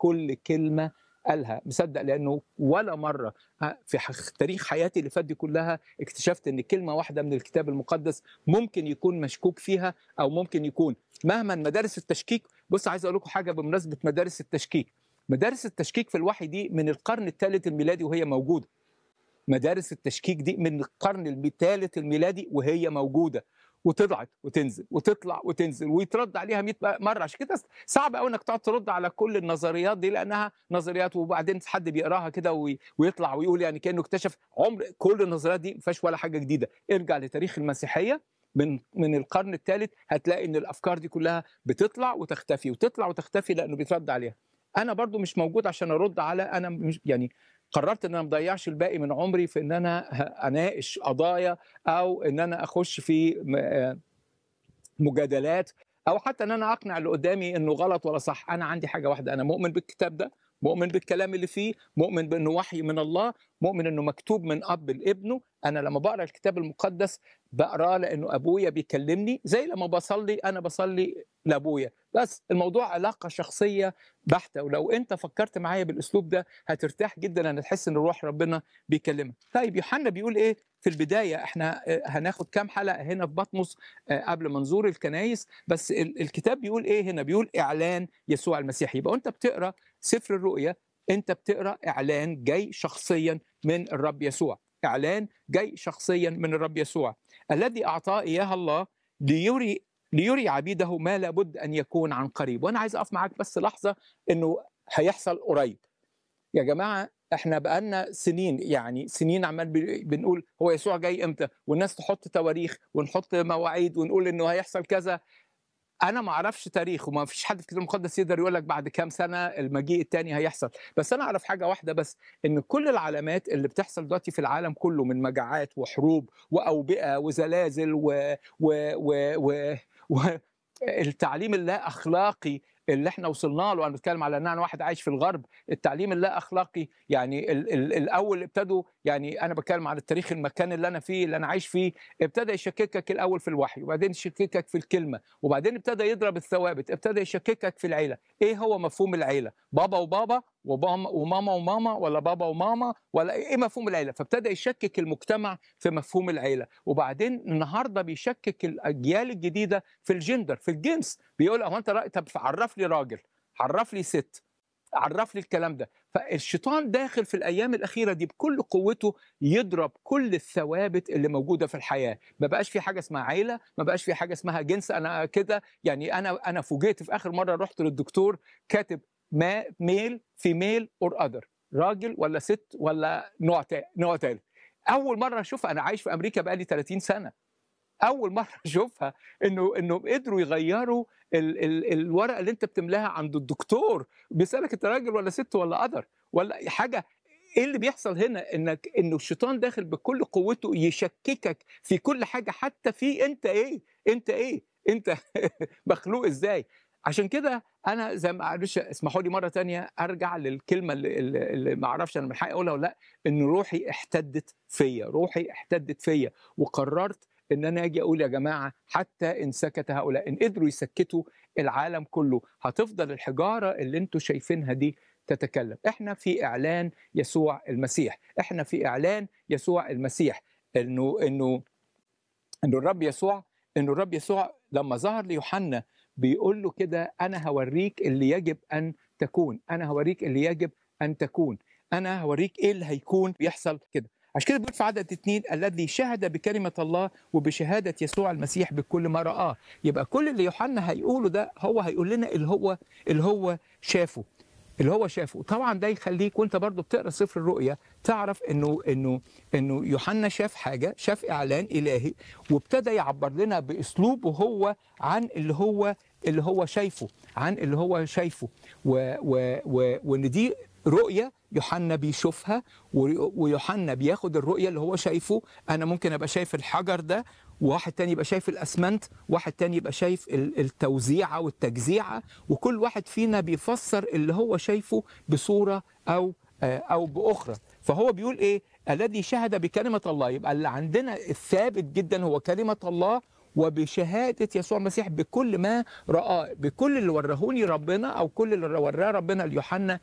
كل كلمه قالها مصدق لانه ولا مره ها، في ح- تاريخ حياتي اللي فات دي كلها اكتشفت ان كلمه واحده من الكتاب المقدس ممكن يكون مشكوك فيها او ممكن يكون مهما مدارس التشكيك بص عايز اقول لكم حاجه بمناسبه مدارس التشكيك مدارس التشكيك في الوحي دي من القرن الثالث الميلادي وهي موجوده مدارس التشكيك دي من القرن الثالث الميلادي وهي موجوده وطلعت وتنزل وتطلع وتنزل ويترد عليها 100 مره عشان كده صعب قوي انك تقعد ترد على كل النظريات دي لانها نظريات وبعدين حد بيقراها كده وي- ويطلع ويقول يعني كانه اكتشف عمر كل النظريات دي ما فيهاش ولا حاجه جديده ارجع لتاريخ المسيحيه من من القرن الثالث هتلاقي ان الافكار دي كلها بتطلع وتختفي وتطلع وتختفي لانه بيترد عليها انا برضو مش موجود عشان ارد على انا مش يعني قررت ان انا ما اضيعش الباقي من عمري في ان انا ه- اناقش قضايا او ان انا اخش في م- آه مجادلات او حتى ان انا اقنع اللي قدامي انه غلط ولا صح انا عندي حاجه واحده انا مؤمن بالكتاب ده مؤمن بالكلام اللي فيه مؤمن بانه وحي من الله مؤمن انه مكتوب من اب لابنه انا لما بقرا الكتاب المقدس بقراه لانه ابويا بيكلمني زي لما بصلي انا بصلي لابويا بس الموضوع علاقه شخصيه بحته ولو انت فكرت معايا بالاسلوب ده هترتاح جدا لان تحس ان روح ربنا بيكلمك طيب يوحنا بيقول ايه في البدايه احنا آه، هناخد كام حلقه هنا في بطمس آه، قبل ما نزور الكنايس بس ال- الكتاب بيقول ايه هنا بيقول اعلان يسوع المسيح يبقى انت بتقرا سفر الرؤيا انت بتقرا اعلان جاي شخصيا من الرب يسوع اعلان جاي شخصيا من الرب يسوع الذي اعطاه اياها الله ليري ليري عبيده ما لابد ان يكون عن قريب وانا عايز اقف معاك بس لحظه انه هيحصل قريب يا جماعه احنا بقالنا سنين يعني سنين عمال بن- بنقول هو يسوع جاي امتى والناس تحط تواريخ ونحط مواعيد ونقول انه هيحصل كذا انا ما اعرفش تاريخ وما فيش حد في الكتاب المقدس يقدر يقول لك بعد كام سنه المجيء الثاني هيحصل بس انا اعرف حاجه واحده بس ان كل العلامات اللي بتحصل دلوقتي في العالم كله من مجاعات وحروب واوبئه وزلازل و و و, و, و التعليم اللا اخلاقي اللي احنا وصلنا له انا بتكلم على ان انا واحد عايش في الغرب التعليم اللا اخلاقي يعني ال ال الاول ابتدوا يعني انا بتكلم على التاريخ المكان اللي انا فيه اللي انا عايش فيه ابتدى يشككك الاول في الوحي وبعدين يشككك في الكلمه وبعدين ابتدى يضرب الثوابت ابتدى يشككك في العيله ايه هو مفهوم العيله بابا وبابا وباما وماما وماما ولا بابا وماما ولا ايه مفهوم العيله فابتدى يشكك المجتمع في مفهوم العيله وبعدين النهارده بيشكك الاجيال الجديده في الجندر في الجنس بيقول هو انت رأي طب عرف لي راجل عرف لي ست عرف لي الكلام ده فالشيطان داخل في الايام الاخيره دي بكل قوته يضرب كل الثوابت اللي موجوده في الحياه ما بقاش في حاجه اسمها عيله ما بقاش في حاجه اسمها جنس انا كده يعني انا انا فوجئت في اخر مره رحت للدكتور كاتب ما ميل فيميل اور اذر راجل ولا ست ولا نوع تا- نوع تالت اول مره اشوفها انا عايش في امريكا بقالي 30 سنه اول مره اشوفها انه انه قدروا يغيروا ال ال الورقه اللي انت بتملاها عند الدكتور بيسالك انت راجل ولا ست ولا اذر ولا حاجه ايه اللي بيحصل هنا انك انه الشيطان داخل بكل قوته يشككك في كل حاجه حتى في انت ايه انت ايه انت مخلوق ازاي عشان كده انا زي ما معلش اسمحوا لي مره تانية ارجع للكلمه اللي, اللي اللي ما اعرفش انا من حقي اقولها ولا لا ان روحي احتدت فيا روحي احتدت فيا وقررت ان انا اجي اقول يا جماعه حتى ان سكت هؤلاء ان قدروا يسكتوا العالم كله هتفضل الحجاره اللي انتوا شايفينها دي تتكلم احنا في اعلان يسوع المسيح احنا في اعلان يسوع المسيح انه انه انه الرب يسوع انه الرب يسوع لما ظهر ليوحنا بيقول له كده انا هوريك اللي يجب ان تكون انا هوريك اللي يجب ان تكون انا هوريك ايه اللي هيكون بيحصل كده عشان كده بيقول في عدد اتنين الذي شهد بكلمة الله وبشهادة يسوع المسيح بكل ما رآه يبقى كل اللي يوحنا هيقوله ده هو هيقول لنا اللي هو اللي هو شافه اللي هو شافه طبعا ده يخليك وانت برضو بتقرا سفر الرؤيا تعرف انه انه انه يوحنا شاف حاجه شاف اعلان الهي وابتدى يعبر لنا باسلوبه هو عن اللي هو اللي هو شايفه عن اللي هو شايفه و و و وان دي رؤيه يوحنا بيشوفها و- ويوحنا بياخد الرؤيه اللي هو شايفه انا ممكن ابقى شايف الحجر ده وواحد تاني يبقى شايف الاسمنت واحد تاني يبقى شايف ال- التوزيعه والتجزيعه وكل واحد فينا بيفسر اللي هو شايفه بصوره او آه، او باخرى فهو بيقول ايه الذي شهد بكلمه الله يبقى اللي عندنا الثابت جدا هو كلمه الله وبشهاده يسوع المسيح بكل ما رآه بكل اللي ورهوني ربنا او كل اللي وراه ربنا ليوحنا